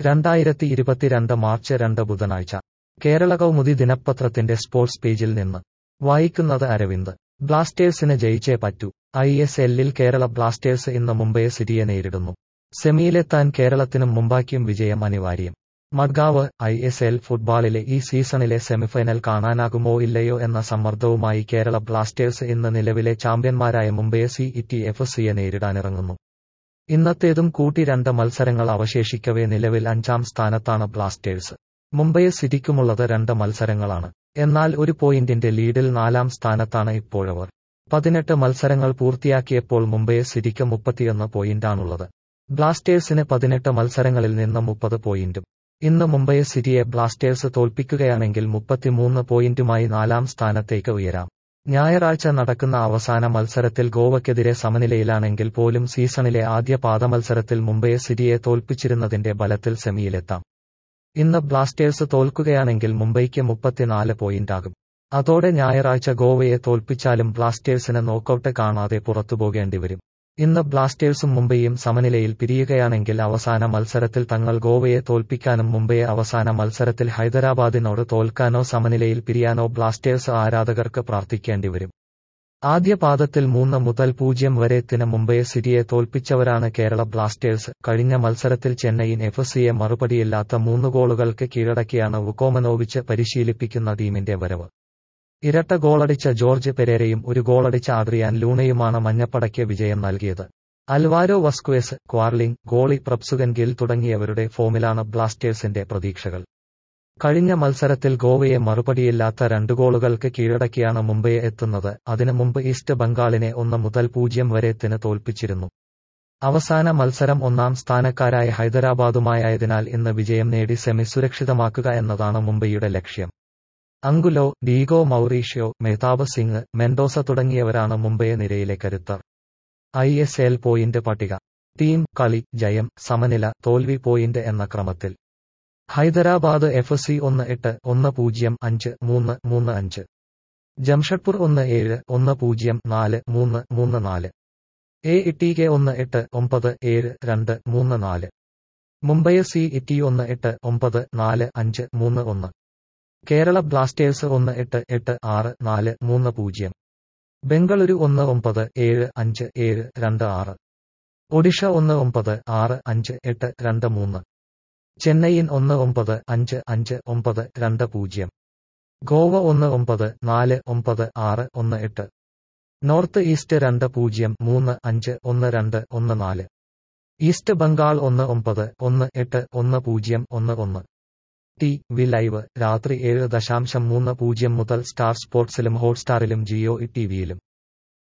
രണ്ടായിരത്തി ഇരുപത്തിരണ്ട് മാർച്ച് രണ്ട് ബുധനാഴ്ച കേരള കൗമുദി ദിനപത്രത്തിന്റെ സ്പോർട്സ് പേജിൽ നിന്ന് വായിക്കുന്നത് അരവിന്ദ് ബ്ലാസ്റ്റേഴ്സിന് ജയിച്ചേ പറ്റൂ ഐ എസ് എല്ലിൽ കേരള ബ്ലാസ്റ്റേഴ്സ് ഇന്ന് മുംബൈ സിറ്റിയെ നേരിടുന്നു സെമിയിലെത്താൻ കേരളത്തിനും മുംബൈക്കും വിജയം അനിവാര്യം മഡ്ഗാവ് ഐ എസ് എൽ ഫുട്ബോളിലെ ഈ സീസണിലെ സെമിഫൈനൽ കാണാനാകുമോ ഇല്ലയോ എന്ന സമ്മർദ്ദവുമായി കേരള ബ്ലാസ്റ്റേഴ്സ് ഇന്ന് നിലവിലെ ചാമ്പ്യന്മാരായ മുംബൈ സി ഇറ്റി എഫ് സിയെ നേരിടാനിറങ്ങുന്നു ഇന്നത്തേതും കൂട്ടി രണ്ട് മത്സരങ്ങൾ അവശേഷിക്കവേ നിലവിൽ അഞ്ചാം സ്ഥാനത്താണ് ബ്ലാസ്റ്റേഴ്സ് മുംബൈ സിറ്റിക്കുമുള്ളത് രണ്ട് മത്സരങ്ങളാണ് എന്നാൽ ഒരു പോയിന്റിന്റെ ലീഡിൽ നാലാം സ്ഥാനത്താണ് ഇപ്പോഴവർ പതിനെട്ട് മത്സരങ്ങൾ പൂർത്തിയാക്കിയപ്പോൾ മുംബൈ സിറ്റിക്ക് മുപ്പത്തിയൊന്ന് പോയിന്റാണുള്ളത് ബ്ലാസ്റ്റേഴ്സിന് പതിനെട്ട് മത്സരങ്ങളിൽ നിന്ന് മുപ്പത് പോയിന്റും ഇന്ന് മുംബൈ സിറ്റിയെ ബ്ലാസ്റ്റേഴ്സ് തോൽപ്പിക്കുകയാണെങ്കിൽ മുപ്പത്തിമൂന്ന് പോയിന്റുമായി നാലാം സ്ഥാനത്തേക്ക് ഉയരാം ഞായറാഴ്ച നടക്കുന്ന അവസാന മത്സരത്തിൽ ഗോവയ്ക്കെതിരെ സമനിലയിലാണെങ്കിൽ പോലും സീസണിലെ ആദ്യ പാദമത്സരത്തിൽ മുംബൈ സിറ്റിയെ തോൽപ്പിച്ചിരുന്നതിന്റെ ബലത്തിൽ സെമിയിലെത്താം ഇന്ന് ബ്ലാസ്റ്റേഴ്സ് തോൽക്കുകയാണെങ്കിൽ മുംബൈക്ക് മുപ്പത്തിനാല് പോയിന്റാകും അതോടെ ഞായറാഴ്ച ഗോവയെ തോൽപ്പിച്ചാലും ബ്ലാസ്റ്റേഴ്സിന് നോക്കൌട്ട് കാണാതെ പുറത്തുപോകേണ്ടിവരും ഇന്ന് ബ്ലാസ്റ്റേഴ്സും മുംബൈയും സമനിലയിൽ പിരിയുകയാണെങ്കിൽ അവസാന മത്സരത്തിൽ തങ്ങൾ ഗോവയെ തോൽപ്പിക്കാനും മുംബൈയെ അവസാന മത്സരത്തിൽ ഹൈദരാബാദിനോട് തോൽക്കാനോ സമനിലയിൽ പിരിയാനോ ബ്ലാസ്റ്റേഴ്സ് ആരാധകർക്ക് പ്രാർത്ഥിക്കേണ്ടിവരും ആദ്യ പാദത്തിൽ മൂന്ന് മുതൽ പൂജ്യം വരെ എത്തിന് മുംബൈ സിറ്റിയെ തോൽപ്പിച്ചവരാണ് കേരള ബ്ലാസ്റ്റേഴ്സ് കഴിഞ്ഞ മത്സരത്തിൽ ചെന്നൈയിൻ എഫ് സിയെ മറുപടിയില്ലാത്ത മൂന്ന് ഗോളുകൾക്ക് കീഴടക്കിയാണ് വുക്കോമനോവിച്ച് പരിശീലിപ്പിക്കുന്ന ടീമിന്റെ വരവ് ഇരട്ട ഗോളടിച്ച ജോർജ് പെരേരയും ഒരു ഗോളടിച്ച ആദ്രിയാൻ ലൂണയുമാണ് മഞ്ഞപ്പടയ്ക്ക് വിജയം നൽകിയത് അൽവാരോ വസ്ക്വേസ് ക്വാർലിംഗ് ഗോളി പ്രപ്സുഗൻ ഗിൽ തുടങ്ങിയവരുടെ ഫോമിലാണ് ബ്ലാസ്റ്റേഴ്സിന്റെ പ്രതീക്ഷകൾ കഴിഞ്ഞ മത്സരത്തിൽ ഗോവയെ മറുപടിയില്ലാത്ത രണ്ട് ഗോളുകൾക്ക് കീഴടക്കിയാണ് മുംബൈ എത്തുന്നത് അതിനു മുമ്പ് ഈസ്റ്റ് ബംഗാളിനെ ഒന്ന് മുതൽ പൂജ്യം വരെ എത്തിന് തോൽപ്പിച്ചിരുന്നു അവസാന മത്സരം ഒന്നാം സ്ഥാനക്കാരായ ഹൈദരാബാദുമായതിനാൽ ഇന്ന് വിജയം നേടി സെമി സുരക്ഷിതമാക്കുക എന്നതാണ് മുംബൈയുടെ ലക്ഷ്യം Angulo Diego Mauricio Mehtab Singh Mendoza തുടങ്ങിയവരാണ് മുംബൈ നിരയിലെ കരുത്തർ ഐ എസ് എൽ പോയിന്റ് പട്ടിക ടീം കളി ജയം സമനില തോൽവി പോയിന്റ് എന്ന ക്രമത്തിൽ ഹൈദരാബാദ് എഫ് സി ഒന്ന് എട്ട് ഒന്ന് പൂജ്യം അഞ്ച് മൂന്ന് മൂന്ന് അഞ്ച് ജംഷഡ്പൂർ ഒന്ന് ഏഴ് ഒന്ന് പൂജ്യം നാല് മൂന്ന് മൂന്ന് നാല് എ ഇ കെ ഒന്ന് എട്ട് ഒമ്പത് ഏഴ് രണ്ട് മൂന്ന് നാല് മുംബൈ സി ഇറ്റി ഒന്ന് എട്ട് ഒമ്പത് നാല് അഞ്ച് മൂന്ന് ഒന്ന് കേരള ബ്ലാസ്റ്റേഴ്സ് ഒന്ന് എട്ട് എട്ട് ആറ് നാല് മൂന്ന് പൂജ്യം ബംഗളൂരു ഒന്ന് ഒമ്പത് ഏഴ് അഞ്ച് ഏഴ് രണ്ട് ആറ് ഒഡീഷ ഒന്ന് ഒമ്പത് ആറ് അഞ്ച് എട്ട് രണ്ട് മൂന്ന് ചെന്നൈയിൻ ഒന്ന് ഒമ്പത് അഞ്ച് അഞ്ച് ഒമ്പത് രണ്ട് പൂജ്യം ഗോവ ഒന്ന് ഒമ്പത് നാല് ഒമ്പത് ആറ് ഒന്ന് എട്ട് നോർത്ത് ഈസ്റ്റ് രണ്ട് പൂജ്യം മൂന്ന് അഞ്ച് ഒന്ന് രണ്ട് ഒന്ന് നാല് ഈസ്റ്റ് ബംഗാൾ ഒന്ന് ഒമ്പത് ഒന്ന് എട്ട് ഒന്ന് പൂജ്യം ഒന്ന് ഒന്ന് ടി വി ലൈവ് രാത്രി ഏഴ് ദശാംശം മൂന്ന് പൂജ്യം മുതൽ സ്റ്റാർ സ്പോർട്സിലും ഹോട്ട്സ്റ്റാറിലും ജിയോ ടിവിയിലും